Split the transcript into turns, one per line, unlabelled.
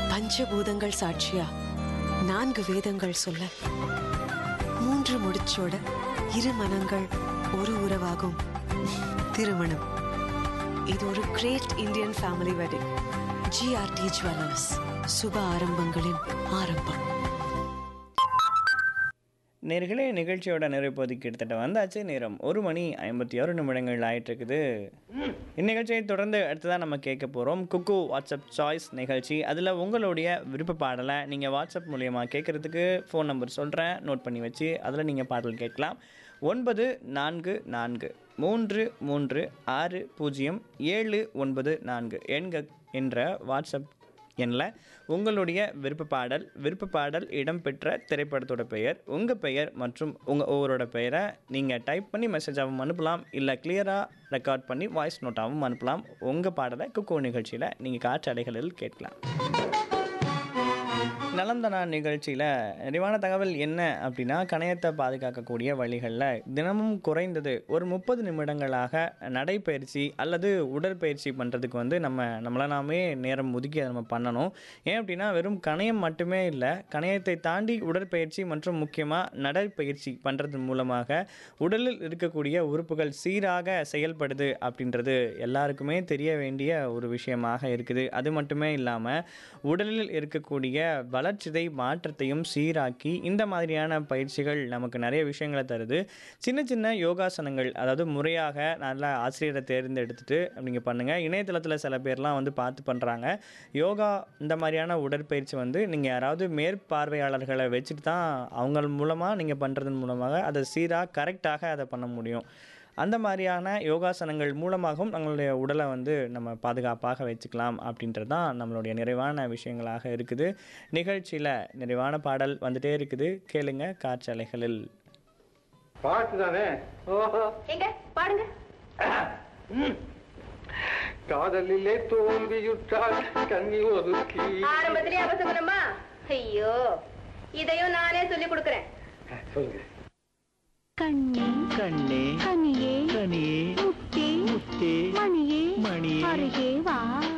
பஞ்சபூதங்கள் சாட்சியா நான்கு வேதங்கள் சொல்ல மூன்று முடிச்சோட இரு மனங்கள் ஒரு உறவாகும் திருமணம் இது ஒரு great Indian family wedding GRT jewellers சுப ஆரம்பங்களின் ஆரம்பம்
நேர்களே நிகழ்ச்சியோட நிறைப்போது கிட்டத்தட்ட வந்தாச்சு நேரம் ஒரு மணி ஐம்பத்தி ஆறு நிமிடங்கள் ஆயிட்டு இருக்குது இந்நிகழ்ச்சியை தொடர்ந்து அடுத்ததான் நம்ம கேட்க போகிறோம் குக்கு வாட்ஸ்அப் சாய்ஸ் நிகழ்ச்சி அதில் உங்களுடைய விருப்ப பாடலை நீங்கள் வாட்ஸ்அப் மூலியமாக கேட்குறதுக்கு ஃபோன் நம்பர் சொல்கிறேன் நோட் பண்ணி வச்சு அதில் நீங்கள் பாடல் கேட்கலாம் ஒன்பது நான்கு நான்கு மூன்று மூன்று ஆறு பூஜ்ஜியம் ஏழு ஒன்பது நான்கு எண்க என்ற வாட்ஸ்அப் எண்ணில் உங்களுடைய விருப்ப பாடல் விருப்ப பாடல் இடம்பெற்ற திரைப்படத்தோட பெயர் உங்கள் பெயர் மற்றும் உங்கள் ஒவ்வொருட பெயரை நீங்கள் டைப் பண்ணி மெசேஜாகவும் அனுப்பலாம் இல்லை கிளியராக ரெக்கார்ட் பண்ணி வாய்ஸ் நோட்டாகவும் அனுப்பலாம் உங்கள் பாடலை குக்கோ நிகழ்ச்சியில் நீங்கள் காற்றலைகளில் கேட்கலாம் நலந்தனா நிகழ்ச்சியில் நிறைவான தகவல் என்ன அப்படின்னா கணையத்தை பாதுகாக்கக்கூடிய வழிகளில் தினமும் குறைந்தது ஒரு முப்பது நிமிடங்களாக நடைப்பயிற்சி அல்லது உடற்பயிற்சி பண்ணுறதுக்கு வந்து நம்ம நம்மளை நாமே நேரம் ஒதுக்கி அதை நம்ம பண்ணணும் ஏன் அப்படின்னா வெறும் கணையம் மட்டுமே இல்லை கணையத்தை தாண்டி உடற்பயிற்சி மற்றும் முக்கியமாக நடைப்பயிற்சி பண்ணுறது மூலமாக உடலில் இருக்கக்கூடிய உறுப்புகள் சீராக செயல்படுது அப்படின்றது எல்லாருக்குமே தெரிய வேண்டிய ஒரு விஷயமாக இருக்குது அது மட்டுமே இல்லாமல் உடலில் இருக்கக்கூடிய வளர்ச்சிதை மாற்றத்தையும் சீராக்கி இந்த மாதிரியான பயிற்சிகள் நமக்கு நிறைய விஷயங்களை தருது சின்ன சின்ன யோகாசனங்கள் அதாவது முறையாக நல்ல ஆசிரியரை தேர்ந்தெடுத்துட்டு நீங்கள் பண்ணுங்கள் இணையதளத்தில் சில பேர்லாம் வந்து பார்த்து பண்ணுறாங்க யோகா இந்த மாதிரியான உடற்பயிற்சி வந்து நீங்கள் யாராவது மேற்பார்வையாளர்களை வச்சுட்டு தான் அவங்க மூலமாக நீங்கள் பண்ணுறதன் மூலமாக அதை சீராக கரெக்டாக அதை பண்ண முடியும் அந்த மாதிரியான யோகாசனங்கள் மூலமாகவும் நம்மளுடைய உடலை வந்து நம்ம பாதுகாப்பாக வச்சுக்கலாம் அப்படின்றது தான் நம்மளுடைய நிறைவான விஷயங்களாக இருக்குது நிகழ்ச்சியில் நிறைவான பாடல் வந்துட்டே இருக்குது கேளுங்க காற்றலைகளில்
பாட்டு தானே ஓஹோ
எங்க பாடுங்க
காதலிலே தோல்வியுற்றால் கண்ணி ஒதுக்கி
ஆரம்பத்திலே அவசகுணமா ஐயோ இதையும் நானே சொல்லி கொடுக்கறேன்
சொல்லுங்க
கண்ணே
கண்ணே
கனியே
கனியே
முத்தே
முத்தே
மணியே
மணியே
அருகே வா